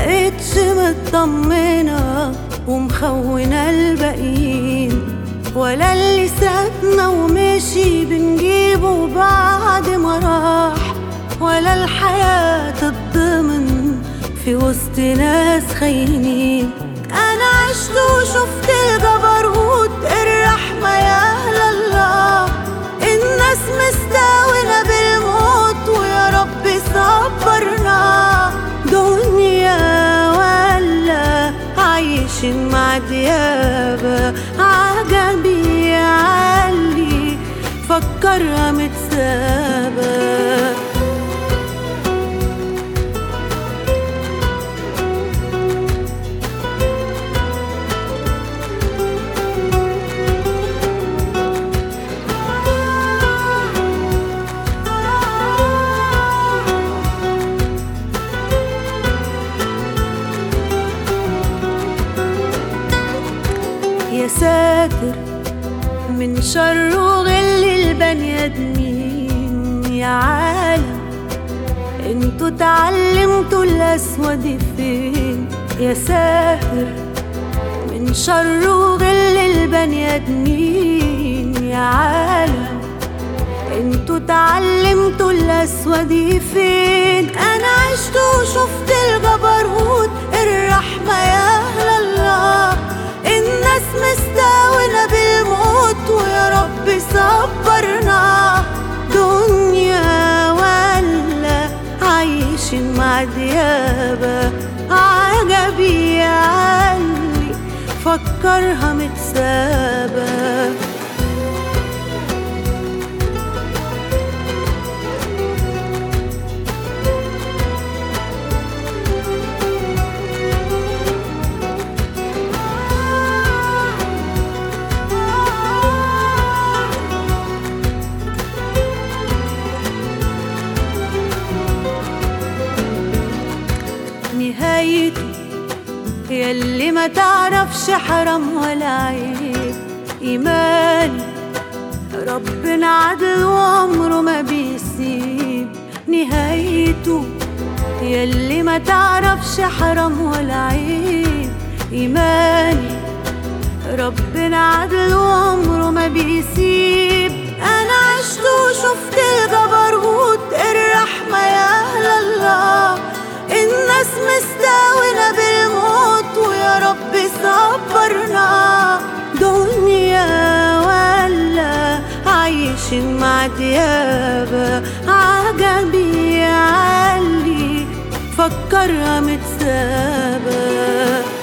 بقتش مطمنة ومخونة الباقيين ولا اللي سابنا ومشي بنجيبه بعد ما راح ولا الحياة تتضمن في وسط ناس خاينين أنا عشت وشفت الجبروت الرحمة يا أهل الله الناس مستاونة بالموت ويا رب صبرنا دنيا ولا عايشين مع ديابة عجبي علي فكرها متسابة يا ساتر من شر وغل البني ادمين يا عالم انتوا اتعلمتوا الاسود فين يا ساتر من شر وغل البني ادمين يا عالم انتوا اتعلمتوا الاسود فين انا عشت وشفت الجبروت الرحمة يا اهل الله الناس مستاونة بالموت ويا رب صبرنا دنيا ولا عايشين مع ديابة عجبي علي فكرها متسابة نهايته ياللي ما تعرفش حرام ولا عيب إيماني ربنا عدل وعمره ما بيسيب نهايته ياللي ما تعرفش حرام ولا عيب إيماني ربنا عدل وعمره ما بيسيب أنا عشت وشفت الجبروت الرحمة يا أهل الله الناس مستاونة بالموت ويا رب صبرنا دنيا ولا عايشين مع ديابة عجبي علي فكرها متسابة